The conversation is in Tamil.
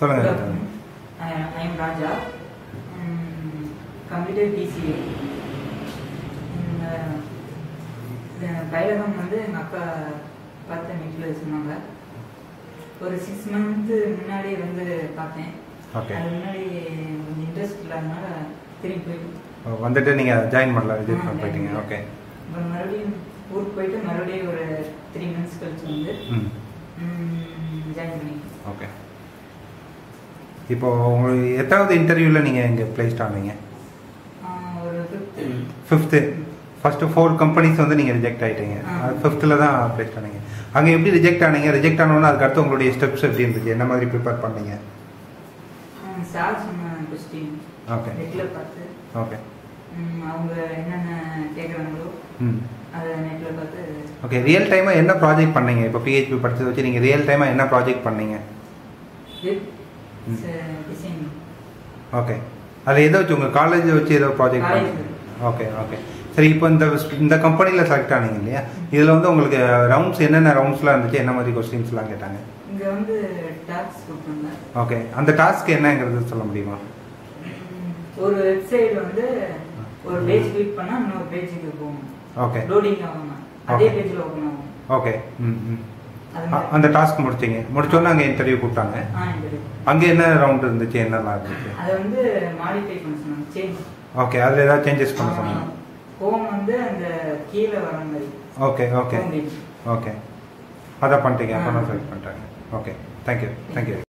சொல்லுங்க. Good afternoon. I I am Raja. Um, completed BCA. இந்த இந்த பயிலகம் வந்து எங்கள் அக்கா பார்த்த வீட்டில் சொன்னாங்க ஒரு சிக்ஸ் மந்த்து முன்னாடி வந்து பார்த்தேன் Okay. அது முன்னாடி கொஞ்சம் இன்ட்ரெஸ்ட் இல்லாதனால திரும்பி போயிட்டு வந்துட்டு நீங்கள் ஜாயின் பண்ணல இது ஆ, போயிட்டீங்க join ஓகே அப்புறம் மறுபடியும் ஊருக்கு போயிட்டு மறுபடியும் ஒரு த்ரீ மந்த்ஸ் கழிச்சு வந்து ம் ஜாயின் பண்ணி ஓகே இப்போ உங்களுக்கு எத்தாவது இன்டர்வியூவில் நீங்கள் இங்கே பிளேஸ்ட் ஆனீங்க ஒரு fifth fifth first four companies வந்து நீங்கள் ரிஜெக்ட் ஆகிட்டீங்க ஆ. ஃபிஃப்த்தில் தான் பிளேஸ்ட் ஆனீங்க அங்கே எப்படி ரிஜெக்ட் ஆனீங்க ரிஜெக்ட் ஆனோன்னா அதுக்கு அடுத்து உங்களுடைய ஸ்டெப்ஸ் எப்படி இருந்துச்சு என்ன மாதிரி ப்ரிப்பேர் பண்ணீங்க சார் சொன்ன கொஸ்டின் Okay. நெட்டில் பார்த்து ஓகே ம், அவங்க என்னென்ன கேட்குறாங்களோ ம் அதை நெட்டில் பார்த்து ஓகே ரியல் டைமாக என்ன ப்ராஜெக்ட் பண்ணீங்க இப்போ பிஹெச்பி படிச்சதை வச்சு நீங்கள் ரியல் டைமாக என்ன ப்ராஜெக்ட் பண்ணீங்க வெப் ம். டிசைன் ஓகே அதில் எதை வச்சு உங்கள் காலேஜை வச்சு ஏதோ ப்ராஜெக்ட் College. பண்ணீங்க ஓகே ஓகே சரி இப்போ இந்த இந்த கம்பெனியில் செலக்ட் ஆனீங்க இல்லையா இதில் வந்து உங்களுக்கு ரவுண்ட்ஸ் என்னென்ன ரவுண்ட்ஸ்லாம் இருந்துச்சு என்ன மாதிரி கொஸ்டின்ஸ்லாம் கேட்டாங்க இங்கே வந்து டாக்ஸ் கொடுத்தாங்க ஓகே அந்த டாஸ்க் என்னங்கிறது சொல்ல முடியுமா ம், ஒரு வெப்சைட் வந்து ஒரு பேஜ் கிளிக் பண்ணால் இன்னொரு பேஜுக்கு போகும் ஓகே லோடிங் ஆகும் அதே Okay. பேஜில் ஓப்பன் ஆகும் ஓகே ம் ம் அது அ- மாதிரி. அந்த டாஸ்க் முடிச்சிங்க முடிச்சோன்னே அங்கே இன்டர்வியூ கூப்பிட்டாங்க ஆ இந்த அங்கே என்ன ரவுண்ட் இருந்துச்சு என்னெல்லாம் இருந்துச்சு அதை வந்து மாடிஃபை பண்ண சொன்னாங்க சேஞ்ச் ஓகே அதில் ஏதாவது சேஞ்சஸ் பண்ண சொன்னாங்க ஹோம் வந்து அந்த கீழே வர மாதிரி okay okay home page. Okay அதை பண்ணிட்டீங்க அப்போ ஆ. தான் செலக்ட் பண்ணிட்டாங்க ஓகே தேங்க்யூ தேங்க்யூ